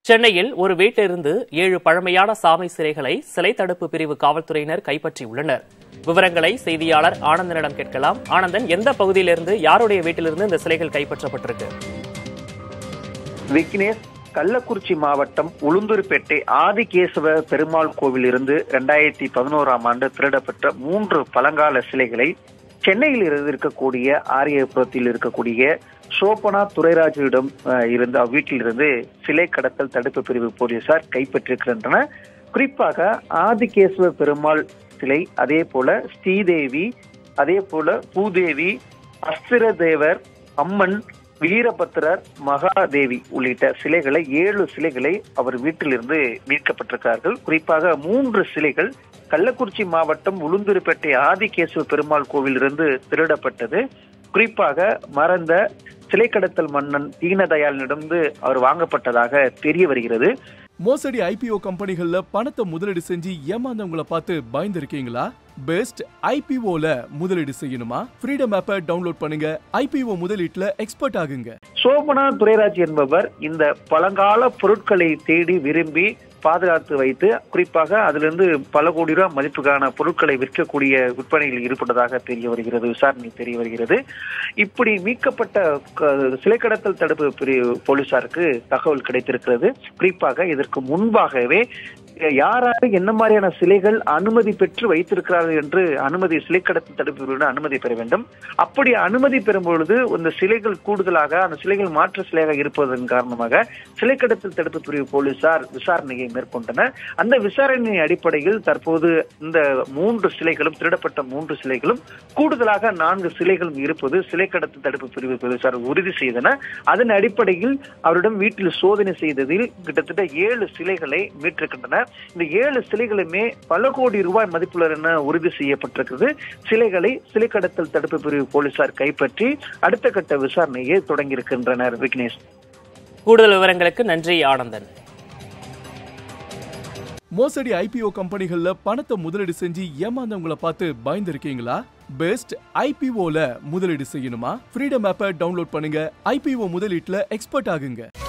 சென்னையில் ஒரு வீட்டிலிருந்து ஏழு பழமையான சாமி சிலைகளை சிலை தடுப்பு பிரிவு காவல்துறையினர் கைப்பற்றியுள்ளனர் விவரங்களை செய்தியாளர் ஆனந்தனிடம் கேட்கலாம் ஆனந்தன் எந்த பகுதியிலிருந்து யாருடைய வீட்டிலிருந்து இந்த சிலைகள் கைப்பற்றப்பட்டிருக்கு விக்னேஷ் கள்ளக்குறிச்சி மாவட்டம் உளுந்தூர்பேட்டை ஆதிகேசவ பெருமாள் கோவில் இருந்து இரண்டாயிரத்தி பதினோராம் ஆண்டு திருடப்பட்ட மூன்று பழங்கால சிலைகளை சென்னையில் இருந்து இருக்கக்கூடிய ஆரியபுரத்தில் இருக்கக்கூடிய சோபனா துரைராஜுவிடம் அஹ், இருந்த வீட்டிலிருந்து சிலை கடத்தல் தடுப்பு பிரிவு போலீசார் கைப்பற்றிருக்கின்றனர் குறிப்பாக ஆதிகேசவ பெருமாள் சிலை அதே போல ஸ்ரீதேவி அதே போல பூதேவி அஸ்திரதேவர் அம்மன் வீரபத்திரர் மகாதேவி உள்ளிட்ட சிலைகளை ஏழு சிலைகளை அவர் வீட்டிலிருந்து மீட்கப்பட்டிருக்கிறார்கள் குறிப்பாக மூன்று சிலைகள் கள்ளக்குறிச்சி மாவட்டம் உளுந்தூர்பேட்டை ஆதிகேசவ பெருமாள் கோவிலிருந்து திருடப்பட்டது குறிப்பாக மறந்த சிலை கடத்தல் மன்னன் தீனதயாளனிடமிருந்து அவர் வாங்கப்பட்டதாக தெரிய வருகிறது மோசடி ஐபிஓ கம்பெனிகள்ல பணத்தை முதலீடு செஞ்சு ஏமாந்தவங்கள பார்த்து பயந்துருக்கீங்களா பெஸ்ட் ஐபிஓல முதலீடு செய்யணுமா ஃப்ரீடம் ஆப்பை டவுன்லோட் பண்ணுங்க ஐபிஓ முதலீட்டுல எக்ஸ்பர்ட் ஆகுங்க சோபனா துரைராஜ் என்பவர் இந்த பழங்கால பொருட்களை தேடி விரும்பி பாதுகாத்து வைத்து குறிப்பாக அதிலிருந்து பல கோடி ரூபாய் மதிப்புக்கான பொருட்களை விற்கக்கூடிய விற்பனையில் ஈடுபட்டதாக தெரிய வருகிறது விசாரணை தெரிய வருகிறது இப்படி மீட்கப்பட்ட க- சிலை கடத்தல் தடுப்பு பிரிவு போலீசாருக்கு தகவல் கிடைத்திருக்கிறது குறிப்பாக இதற்கு முன்பாகவே யாராரு என்ன மாதிரியான சிலைகள் அனுமதி பெற்று வைத்திருக்கிறார்கள் என்று அனுமதி சிலை கடத்தல் தடுப்பு பிரிவினர் அனுமதி பெற வேண்டும் அப்படி அனுமதி பெறும் பொழுது இந்த சிலைகள் கூடுதலாக அந்த சிலைகள் மாற்று சிலையாக இருப்பதன் காரணமாக சிலை கடத்தல் தடுப்பு பிரிவு போலீசார் விசாரணையை மேற்கொண்டனர் அந்த விசாரணை அடிப்படையில் தற்போது இந்த மூன்று சிலைகளும் திருடப்பட்ட மூன்று சிலைகளும் கூடுதலாக நான்கு சிலைகளும் இருப்பது சிலை கடத்தல் தடுப்பு பிரிவு போலீசார் உறுதி செய்தனர் அதன் அடிப்படையில் அவரிடம் வீட்டில் சோதனை செய்ததில் கிட்டத்தட்ட ஏழு சிலைகளை மீட்டிருக்கின்றனர் இந்த ஏழு சிலைகளுமே பல கோடி ரூபாய் மதிப்புள்ள என உறுதி செய்யப்பட்டிருக்கிறது சிலைகளை சிலை கடத்தல் தடுப்பு பிரிவு போலீசார் கைப்பற்றி அடுத்த கட்ட விசாரணையை தொடங்கியிருக்கின்றனர் விக்னேஷ் கூடுதல் விவரங்களுக்கு நன்றி ஆனந்தன் மோசடி ஐபிஓ கம்பெனிகள்ல பணத்தை முதலீடு செஞ்சு ஏமாந்தவங்கள பார்த்து பயந்துருக்கீங்களா பெஸ்ட் ஐபிஓல முதலீடு செய்யணுமா ஃப்ரீடம் ஆப்பை டவுன்லோட் பண்ணுங்க ஐபிஓ முதலீட்டுல எக்ஸ்பர்ட் ஆகுங்க